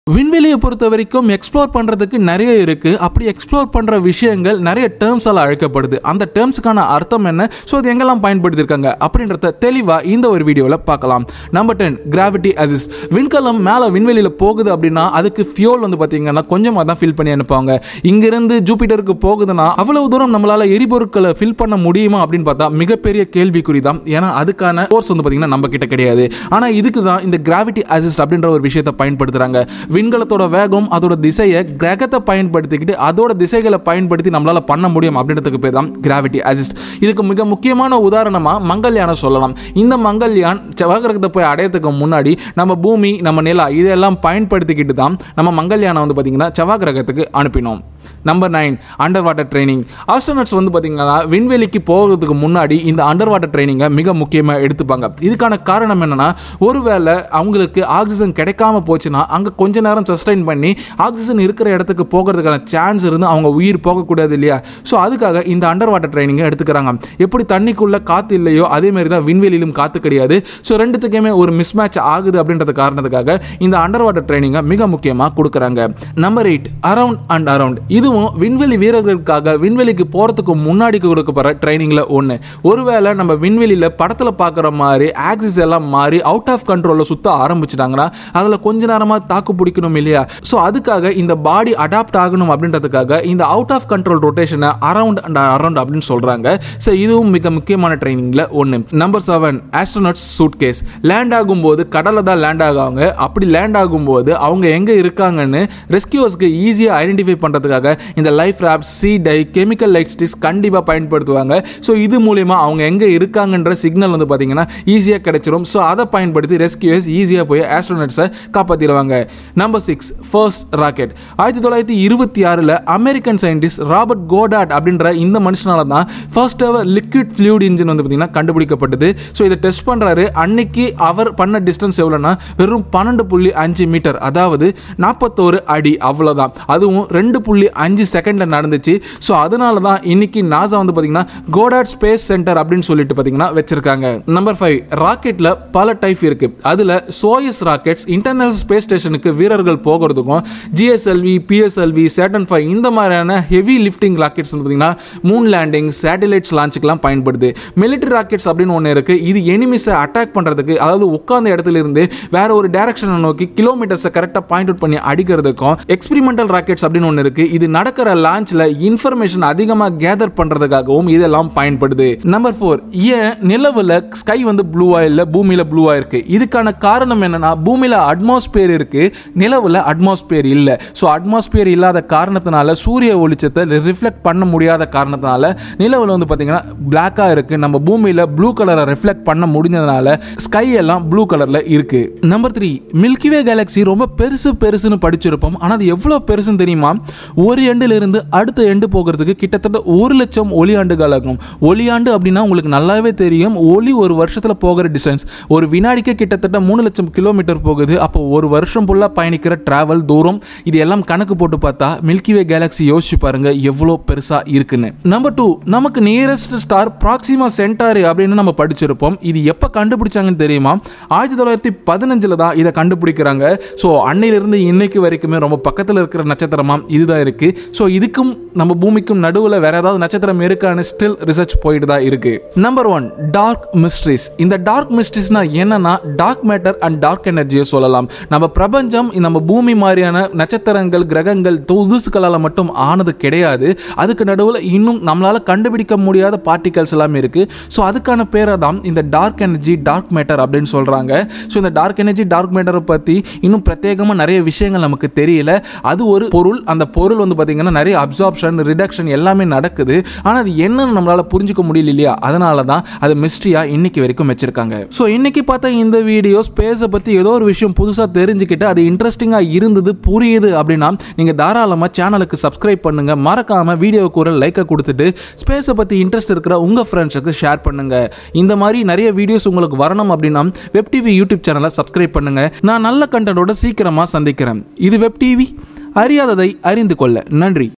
விண்வெளியை பொறுத்த வரைக்கும் எக்ஸ்ப்ளோர் பண்ணுறதுக்கு நிறைய இருக்குது அப்படி எக்ஸ்ப்ளோர் பண்ணுற விஷயங்கள் நிறைய டேர்ம்ஸால் அழைக்கப்படுது அந்த டேர்ம்ஸுக்கான அர்த்தம் என்ன ஸோ அது எங்கெல்லாம் பயன்படுத்தியிருக்காங்க அப்படின்றத தெளிவாக இந்த ஒரு வீடியோவில் பார்க்கலாம் நம்பர் டென் கிராவிட்டி அசிஸ் விண்கலம் மேலே விண்வெளியில் போகுது அப்படின்னா அதுக்கு ஃபியூல் வந்து பார்த்தீங்கன்னா கொஞ்சமாக தான் ஃபில் பண்ணி அனுப்புவாங்க இங்கிருந்து ஜூபிட்டருக்கு போகுதுன்னா அவ்வளவு தூரம் நம்மளால் எரிபொருட்களை ஃபில் பண்ண முடியுமா அப்படின்னு பார்த்தா மிகப்பெரிய கேள்விக்குறி தான் ஏன்னா அதுக்கான கோர்ஸ் வந்து பார்த்தீங்கன்னா நம்ம கிட்ட கிடையாது ஆனால் இதுக்கு தான் இந்த கிராவிட்டி அசிஸ்ட் அப்படின்ற ஒரு விஷயத்தை பயன்படுத்துகிறாங்க விண்கலத்தோட வேகம் அதோட திசையை கிரகத்தை பயன்படுத்திக்கிட்டு அதோட திசைகளை பயன்படுத்தி நம்மளால பண்ண முடியும் அப்படின்றதுக்கு பேர் தான் கிராவிட்டி அசிஸ்ட் இதுக்கு மிக முக்கியமான உதாரணமா மங்கள்யானை சொல்லலாம் இந்த மங்கள்யான் செவ்வாய் கிரகத்தை போய் அடையறதுக்கு முன்னாடி நம்ம பூமி நம்ம நிலா இதெல்லாம் பயன்படுத்திக்கிட்டு தான் நம்ம மங்கள்யானை வந்து பார்த்தீங்கன்னா செவ்வாய் கிரகத்துக்கு அனுப்பினோம் number nine under water training astronauts வந்து பார்த்தீங்கன்னா விண்வெளிக்கு போகிறதுக்கு முன்னாடி இந்த அண்டர் வாட்டர் ட்ரைனிங்கை மிக முக்கியமாக எடுத்துப்பாங்க இதுக்கான காரணம் என்னன்னா ஒருவேளை அவங்களுக்கு ஆக்சிஜன் கிடைக்காம போச்சுன்னா அங்கே கொஞ்ச நேரம் சஸ்டைன் பண்ணி ஆக்சிஜன் இருக்கிற இடத்துக்கு போகிறதுக்கான சான்ஸ் இருந்து அவங்க உயிர் போகக்கூடாது இல்லையா ஸோ அதுக்காக இந்த அண்டர் வாட்டர் ட்ரைனிங்கை எடுத்துக்கிறாங்க எப்படி தண்ணிக்குள்ள காற்று இல்லையோ அதே மாதிரி தான் விண்வெளியிலும் காற்று கிடையாது ஸோ ரெண்டுத்துக்குமே ஒரு மிஸ் மேட்ச் ஆகுது அப்படின்றது காரணத்துக்காக இந்த அண்டர் வாட்டர் ட்ரைனிங்கை மிக முக்கியமாக கொடுக்குறாங்க number eight around and around இதுவும் விண்வெளி வீரர்களுக்காக விண்வெளிக்கு போகிறதுக்கு முன்னாடி கொடுக்கப்படுற ட்ரைனிங்கில் ஒன்று ஒருவேளை நம்ம விண்வெளியில் படத்தில் பார்க்குற மாதிரி ஆக்சிஸ் எல்லாம் மாறி அவுட் ஆஃப் கண்ட்ரோலில் சுத்த ஆரம்பிச்சிட்டாங்கன்னா அதில் கொஞ்ச நேரமாக தாக்கு பிடிக்கணும் இல்லையா ஸோ அதுக்காக இந்த பாடி அடாப்ட் ஆகணும் அப்படின்றதுக்காக இந்த அவுட் ஆஃப் கண்ட்ரோல் ரொட்டேஷனை அரவுண்ட் அண்ட் அரவுண்ட் அப்படின்னு சொல்கிறாங்க ஸோ இதுவும் மிக முக்கியமான ட்ரைனிங்கில் ஒன்று number seven astronauts suit case land ஆகும்போது கடலில் தான் லேண்ட் ஆகுவாங்க அப்படி லேண்ட் ஆகும்போது அவங்க எங்கே இருக்காங்கன்னு ரெஸ்கியூஸ்க்கு ஈஸியாக ஐடென்டிஃபை பண்ணுறதுக்காக இந்த life raft sea dye chemical light sticks கண்டிப்பாக பயன்படுத்துவாங்க ஸோ இது மூலிமா அவங்க எங்கே இருக்காங்கன்ற சிக்னல் வந்து பார்த்தீங்கன்னா ஈஸியாக கிடைச்சிரும் ஸோ அதை பயன்படுத்தி ரெஸ்கியூஸ் ஈஸியாக போய் ஆஸ்ட்ரோனட்ஸை காப்பாற்றிடுவாங்க நம்பர் சிக்ஸ் ஃபர்ஸ்ட் ராக்கெட் ஆயிரத்தி தொள்ளாயிரத்தி இருபத்தி ஆறில் அமெரிக்கன் சயின்டிஸ்ட் ராபர்ட் கோடாட் அப்படின்ற இந்த மனுஷனால தான் first ever liquid fluid engine வந்து பார்த்தீங்கன்னா கண்டுபிடிக்கப்பட்டது ஸோ இதை டெஸ்ட் பண்ணுறாரு அன்னைக்கு அவர் பண்ண டிஸ்டன்ஸ் எவ்வளோன்னா வெறும் பன்னெண்டு புள்ளி அஞ்சு மீட்டர் அதாவது நாற்பத்தோரு அடி அவ்வளோதான் அதுவும் ரெண்டு புள்ளி அஞ்சு செகண்டில் நடந்துச்சு ஸோ அதனால தான் இன்னைக்கு நாசா வந்து பார்த்தீங்கன்னா கோடாட் ஸ்பேஸ் சென்டர் அப்படின்னு சொல்லிட்டு பார்த்தீங்கன்னா வச்சிருக்காங்க நம்பர் ஃபைவ் ராக்கெட்டில் பல டைப் இருக்கு அதில் சோயஸ் ராக்கெட்ஸ் இன்டர்நேஷனல் ஸ்பேஸ் ஸ்டேஷனுக்கு வீரர்கள் போகிறதுக்கும் ஜிஎஸ்எல்வி பிஎஸ்எல்வி சேட்டன் ஃபைவ் இந்த மாதிரியான ஹெவி லிஃப்டிங் ராக்கெட்ஸ் வந்து பார்த்தீங்கன்னா மூன் லேண்டிங் சேட்டலைட்ஸ் லான்ச்சுக்கெல்லாம் பயன்படுது மிலிட்டரி ராக்கெட்ஸ் அப்படின்னு ஒன்று இருக்கு இது எனிமிஸை அட்டாக் பண்ணுறதுக்கு அதாவது உட்கார்ந்த இடத்துல இருந்து வேற ஒரு டைரக்ஷனை நோக்கி கிலோமீட்டர்ஸை கரெக்டாக பாயிண்ட் அவுட் பண்ணி அடிக்கிறதுக்கும் எக்ஸ்பெரிமெண்டல் ராக்கெட்ஸ் அப்படின்னு ஒன்று இருக்கு இது நடக்கிற லான்ச்ல இன்ஃபர்மேஷன் அதிகமாக கேதர் பண்றதுக்காகவும் இதெல்லாம் பயன்படுது நம்பர் ஃபோர் ஏன் நிலவுல ஸ்கை வந்து ப்ளூவா இல்ல பூமியில ப்ளூவா இருக்கு இதுக்கான காரணம் என்னன்னா பூமியில அட்மாஸ்பியர் இருக்கு நிலவுல அட்மாஸ்பியர் இல்ல ஸோ அட்மாஸ்பியர் இல்லாத காரணத்தினால சூரிய ஒளிச்சத்தை ரிஃப்ளெக்ட் பண்ண முடியாத காரணத்தினால நிலவுல வந்து பாத்தீங்கன்னா பிளாக்கா இருக்கு நம்ம பூமியில ப்ளூ கலரை ரிஃப்ளெக்ட் பண்ண முடிஞ்சதுனால ஸ்கை எல்லாம் ப்ளூ கலர்ல இருக்கு நம்பர் த்ரீ மில்கிவே கேலக்ஸி ரொம்ப பெருசு பெருசுன்னு படிச்சிருப்போம் ஆனால் அது எவ்வளோ பெருசுன்னு தெரியுமா ஒரு எண்டில் இருந்து அடுத்த எண்டு போகிறதுக்கு கிட்டத்தட்ட ஒரு லட்சம் ஒளியாண்டுகள் ஆகும் ஒளியாண்டு அப்படின்னா உங்களுக்கு நல்லாவே தெரியும் ஒளி ஒரு வருஷத்தில் போகிற டிஸ்டன்ஸ் ஒரு வினாடிக்கு கிட்டத்தட்ட மூணு லட்சம் கிலோமீட்டர் போகுது அப்போ ஒரு வருஷம் ஃபுல்லாக பயணிக்கிற டிராவல் தூரம் இது எல்லாம் கணக்கு போட்டு பார்த்தா மில்கிவே கேலக்ஸி யோசிச்சு பாருங்க எவ்வளோ பெருசாக இருக்குன்னு நம்பர் டூ நமக்கு நியரஸ்ட் ஸ்டார் ப்ராக்சிமா சென்டாரி அப்படின்னு நம்ம படிச்சிருப்போம் இது எப்போ கண்டுபிடிச்சாங்கன்னு தெரியுமா ஆயிரத்தி தொள்ளாயிரத்தி பதினஞ்சில் தான் இதை கண்டுபிடிக்கிறாங்க ஸோ அன்னையிலிருந்து இன்னைக்கு வரைக்குமே ரொம்ப பக்கத்தில் இருக்கிற நட்சத்திரமா இதுதான் இருக்கு ஸோ இதுக்கும் நம்ம பூமிக்கும் நடுவில் வேற ஏதாவது நட்சத்திரம் இருக்கான்னு ஸ்டில் ரிசர்ச் போயிட்டு தான் இருக்கு நம்பர் ஒன் டார்க் மிஸ்ட்ரிஸ் இந்த டார்க் மிஸ்ட்ரிஸ்னா என்னன்னா டார்க் மேட்டர் அண்ட் டார்க் எனர்ஜியை சொல்லலாம் நம்ம பிரபஞ்சம் நம்ம பூமி மாதிரியான நட்சத்திரங்கள் கிரகங்கள் துதுசுகளால் மட்டும் ஆனது கிடையாது அதுக்கு நடுவில் இன்னும் நம்மளால கண்டுபிடிக்க முடியாத பார்ட்டிகல்ஸ் எல்லாம் இருக்கு ஸோ அதுக்கான பேரை தான் இந்த டார்க் எனர்ஜி டார்க் மேட்டர் அப்படின்னு சொல்றாங்க ஸோ இந்த டார்க் எனர்ஜி டார்க் மேட்டரை பற்றி இன்னும் பிரத்யேகமாக நிறைய விஷயங்கள் நமக்கு தெரியல அது ஒரு பொருள் அந்த பொருள் வந்து பார்த்தீங்கன்னா நிறைய அப்சார்ப்ஷன் ரிடக்ஷன் எல்லாமே நடக்குது ஆனால் அது என்னன்னு நம்மளால புரிஞ்சுக்க முடியல இல்லையா அதனால தான் அது மிஸ்ட்ரியா இன்னைக்கு வரைக்கும் வச்சிருக்காங்க ஸோ இன்னைக்கு பார்த்த இந்த வீடியோ ஸ்பேஸை பற்றி ஏதோ ஒரு விஷயம் புதுசாக தெரிஞ்சுக்கிட்டு அது இன்ட்ரெஸ்டிங்காக இருந்தது புரியுது அப்படின்னா நீங்கள் தாராளமாக சேனலுக்கு சப்ஸ்கிரைப் பண்ணுங்க மறக்காம வீடியோவுக்கு ஒரு லைக்கை கொடுத்துட்டு ஸ்பேஸை பற்றி இன்ட்ரெஸ்ட் இருக்கிற உங்கள் ஃப்ரெண்ட்ஸுக்கு ஷேர் பண்ணுங்க இந்த மாதிரி நிறைய வீடியோஸ் உங்களுக்கு வரணும் அப்படின்னா வெப் டிவி யூடியூப் சேனலை சப்ஸ்கிரைப் பண்ணுங்க நான் நல்ல கண்டனோட சீக்கிரமாக சந்திக்கிறேன் இது வெப் டிவி அறியாததை அறிந்து கொள்ள நன்றி